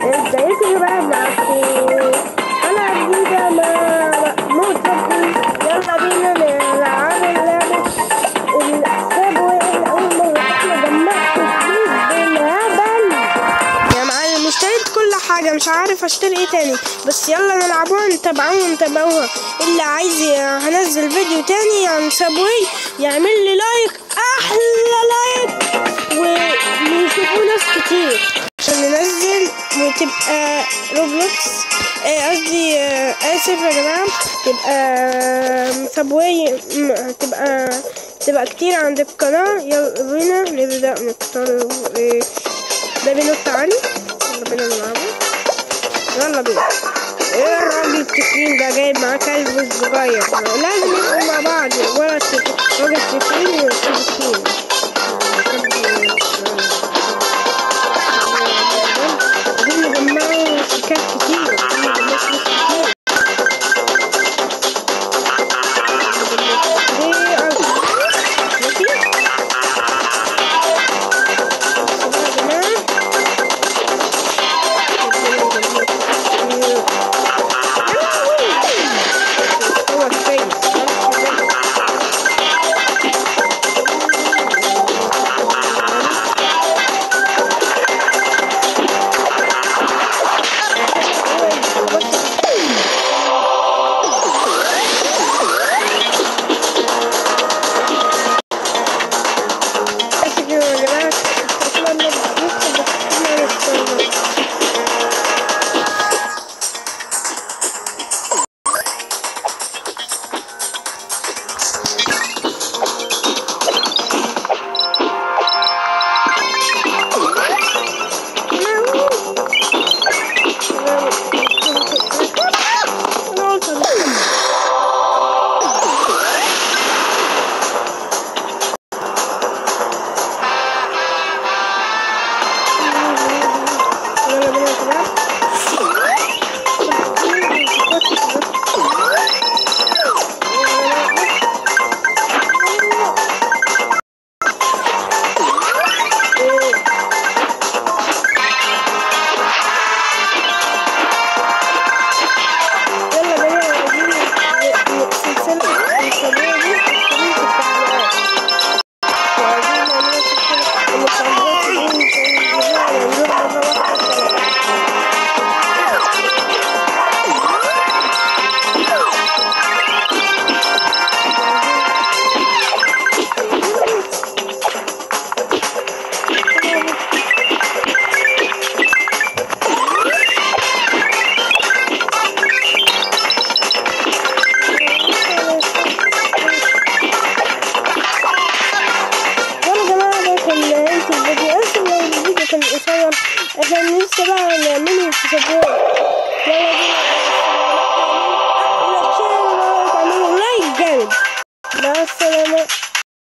ازيكم يا جماعه معاكم حلقه جديده مع موت ربي يلا بينا نلعب اللعبه السابوي اول مره احنا جمعت فلوس بالهبل يا معلم اشتريت كل حاجه مش عارف اشتري ايه تاني بس يلا نلعبوها نتابعوها نتابعوها اللي عايز ي- هنزل فيديو تاني عن سابوي يعمل لي لايك احلى لايك ويشوفوا ناس كتير عشان ننزل وتبقى روبلوكس آه، قصدي آه، اسف يا جماعه تبقى سابوي م- تبقى تبقى كتير عند القناه يلا بينا نبدا نختار آه، ده بينط عالي يلا بينا نلعبه يلا بينا ايه الراجل التخين ده جايب معاه كلب صغير لازم يبقوا مع بعض ولا التخ- راجل تخين وكلب تخين عايزين نجمعوا شيكات كتير عايزين نجمعوا فلوس كتير دي أرض. ماشي بصوا بقى يا جماعة هو كويس يلا بينا عايزين سلسلة الصبية دي تحطوها في التعليقات وعايزين نعملها سلسلة المصابات دي نجيبوها ونروح مرة واحدة وخلاص. يلا يا جماعة ده كان نهاية الفيديو اسف لو الفيديو كان قصير احنا لسه بقى نعمله في سبوع يلا بينا